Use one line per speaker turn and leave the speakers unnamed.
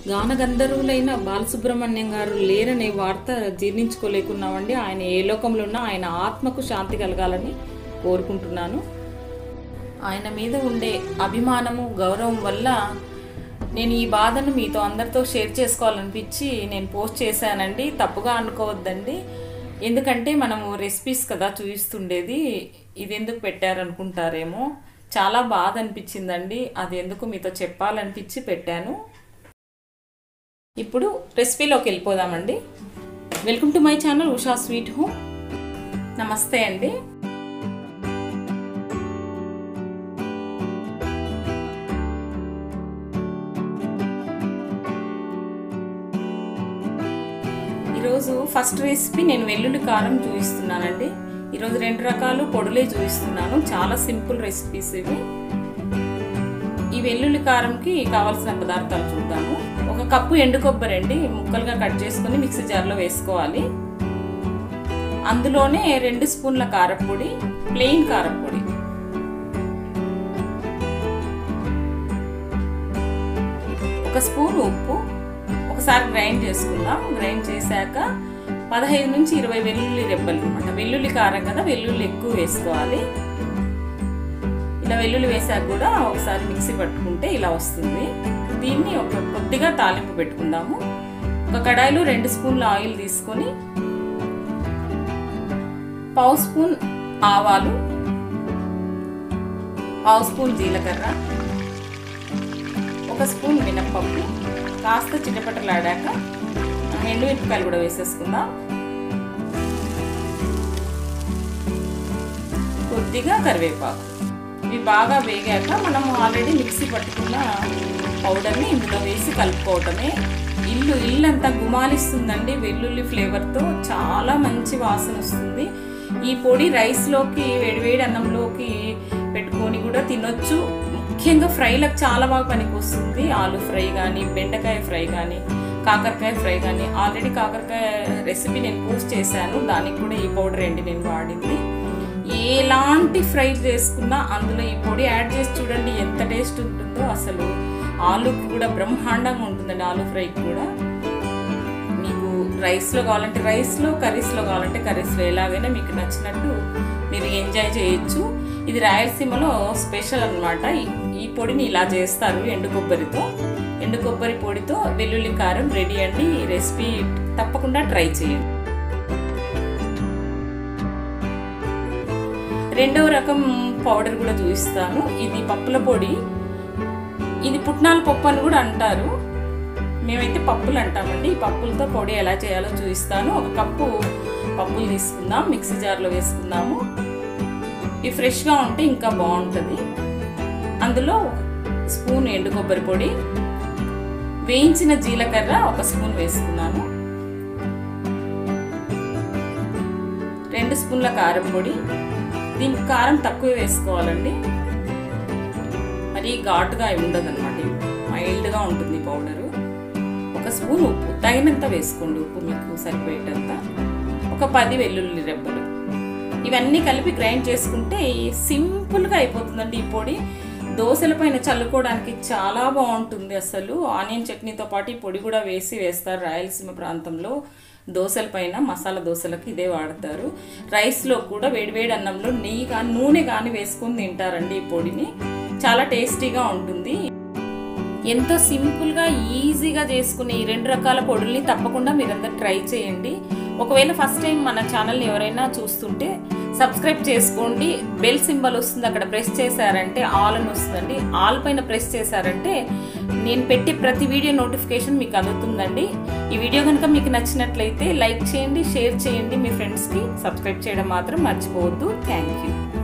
గానగంధర్వులైన బాలసుబ్రహ్మణ్యం గారు లేరనే వార్త జీర్ణించుకోలేకున్నామండి ఆయన ఏ లోకంలో ఉన్నా ఆయన ఆత్మకు శాంతి కలగాలని కోరుకుంటున్నాను ఆయన మీద ఉండే అభిమానము గౌరవం వల్ల నేను ఈ బాధను మీతో అందరితో షేర్ చేసుకోవాలనిపించి నేను పోస్ట్ చేశానండి తప్పుగా అనుకోవద్దండి ఎందుకంటే మనము రెసిపీస్ కదా చూపిస్తుండేది ఇది ఎందుకు పెట్టారనుకుంటారేమో చాలా బాధ అనిపించిందండి అది ఎందుకు మీతో చెప్పాలనిపించి పెట్టాను ఇప్పుడు రెసిపీలోకి వెళ్ళిపోదామండి welcome to my channel Usha sweet home నమస్తే అండి ఈరోజు ఫస్ట్ రెసిపీ నేను వెల్లుల్లి కారం చూపిస్తున్నానండి ఈరోజు రెండు రకాలు పొడులే చూపిస్తున్నాను చాలా సింపుల్ రెసిపీస్ ఇవి ఈ వెల్లుల్లి కారంకి కావాల్సిన పదార్థాలు చూద్దాము ఒక కప్పు ఎండు కొబ్బరి అండి ముక్కలుగా కట్ చేసుకుని మిక్సీ జార్లో వేసుకోవాలి అందులోనే రెండు స్పూన్ల కారపొడి ప్లెయిన్ కారపొడి ఒక స్పూన్ ఉప్పు ఒకసారి గ్రైండ్ చేసుకుందాం గ్రైండ్ చేశాక పదహైదు నుంచి ఇరవై వెల్లుల్లి రెబ్బలు అనమాట వెల్లుల్లి కారం కదా వెల్లుల్లి ఎక్కువ వేసుకోవాలి ఇలా వెల్లుల్లి వేసాక కూడా ఒకసారి మిక్సీ పట్టుకుంటే ఇలా వస్తుంది దీన్ని ఒక కొద్దిగా తాలింపు పెట్టుకుందాము ఒక కడాయిలో రెండు స్పూన్ల ఆయిల్ తీసుకొని పావు స్పూన్ ఆవాలు పావు స్పూన్ జీలకర్ర ఒక స్పూన్ మినప్పప్పు కాస్త చిటపటలాడాక ఎండుమిరపకాయలు కూడా వేసేసుకుందాం కొద్దిగా కరివేపాకు ఇవి బాగా వేగాక మనం ఆల్రెడీ మిక్సీ పట్టుకున్న పౌడర్ని ఇందులో వేసి కలుపుకోవటమే ఇల్లు ఇల్లంతా గుమాలిస్తుందండి వెల్లుల్లి ఫ్లేవర్తో చాలా మంచి వాసన వస్తుంది ఈ పొడి రైస్లోకి వేడివేడి అన్నంలోకి పెట్టుకొని కూడా తినొచ్చు ముఖ్యంగా ఫ్రైలకు చాలా బాగా పనికి వస్తుంది ఆలు ఫ్రై కానీ బెండకాయ ఫ్రై కానీ కాకరకాయ ఫ్రై కానీ ఆల్రెడీ కాకరకాయ రెసిపీ నేను పోస్ట్ చేశాను దానికి కూడా ఈ పౌడర్ అండి నేను వాడింది ఎలాంటి ఫ్రై చేసుకున్నా అందులో ఈ పొడి యాడ్ చేసి చూడండి ఎంత టేస్ట్ ఉంటుందో అసలు ఆలుకి కూడా బ్రహ్మాండంగా ఉంటుందండి ఆలు ఫ్రైకి కూడా మీకు రైస్లో కావాలంటే రైస్లో కర్రీస్లో కావాలంటే కర్రీస్లో ఎలాగైనా మీకు నచ్చినట్టు మీరు ఎంజాయ్ చేయొచ్చు ఇది రాయలసీమలో స్పెషల్ అనమాట ఈ పొడిని ఇలా చేస్తారు ఎండు కొబ్బరితో ఎండు కొబ్బరి పొడితో వెల్లుల్లి కారం రెడీ అండి ఈ రెసిపీ తప్పకుండా ట్రై చేయండి రెండవ రకం పౌడర్ కూడా చూపిస్తాను ఇది పప్పుల పొడి ఇది పుట్నాల పప్పు అని కూడా అంటారు మేమైతే పప్పులు అంటామండి ఈ పప్పులతో పొడి ఎలా చేయాలో చూపిస్తాను ఒక కప్పు పప్పులు తీసుకుందాం మిక్సీ జార్లో వేసుకుందాము ఇవి ఫ్రెష్గా ఉంటే ఇంకా బాగుంటుంది అందులో ఒక స్పూన్ ఎండు కొబ్బరి పొడి వేయించిన జీలకర్ర ఒక స్పూన్ వేసుకున్నాను రెండు స్పూన్ల కారం పొడి దీనికి కారం తక్కువ వేసుకోవాలండి మరి ఘాటుగా ఉండదు అనమాట మైల్డ్గా ఉంటుంది పౌడరు ఒక స్పూన్ ఉప్పు తగినంత వేసుకోండి ఉప్పు మీకు సరిపోయేటంత ఒక పది వెల్లుల్లి రెబ్బలు ఇవన్నీ కలిపి గ్రైండ్ చేసుకుంటే సింపుల్గా అయిపోతుందండి ఈ పొడి దోశల పైన చల్లుకోవడానికి చాలా బాగుంటుంది అసలు ఆనియన్ చట్నీతో పాటు ఈ పొడి కూడా వేసి వేస్తారు రాయలసీమ ప్రాంతంలో దోశల పైన మసాలా దోశలకు ఇదే వాడతారు రైస్లో కూడా వేడివేడి అన్నంలో నెయ్యి కానీ నూనె కానీ వేసుకొని తింటారండి ఈ పొడిని చాలా టేస్టీగా ఉంటుంది ఎంతో సింపుల్గా ఈజీగా చేసుకునే ఈ రెండు రకాల పొడుల్ని తప్పకుండా మీరందరూ ట్రై చేయండి ఒకవేళ ఫస్ట్ టైం మన ఛానల్ని ఎవరైనా చూస్తుంటే సబ్స్క్రైబ్ చేసుకోండి బెల్ సింబల్ వస్తుంది అక్కడ ప్రెస్ చేశారంటే ఆల్ అని వస్తుందండి ఆల్ పైన ప్రెస్ చేశారంటే నేను పెట్టే ప్రతి వీడియో నోటిఫికేషన్ మీకు అందుతుందండి ఈ వీడియో కనుక మీకు నచ్చినట్లయితే లైక్ చేయండి షేర్ చేయండి మీ ఫ్రెండ్స్కి సబ్స్క్రైబ్ చేయడం మాత్రం మర్చిపోవద్దు థ్యాంక్ యూ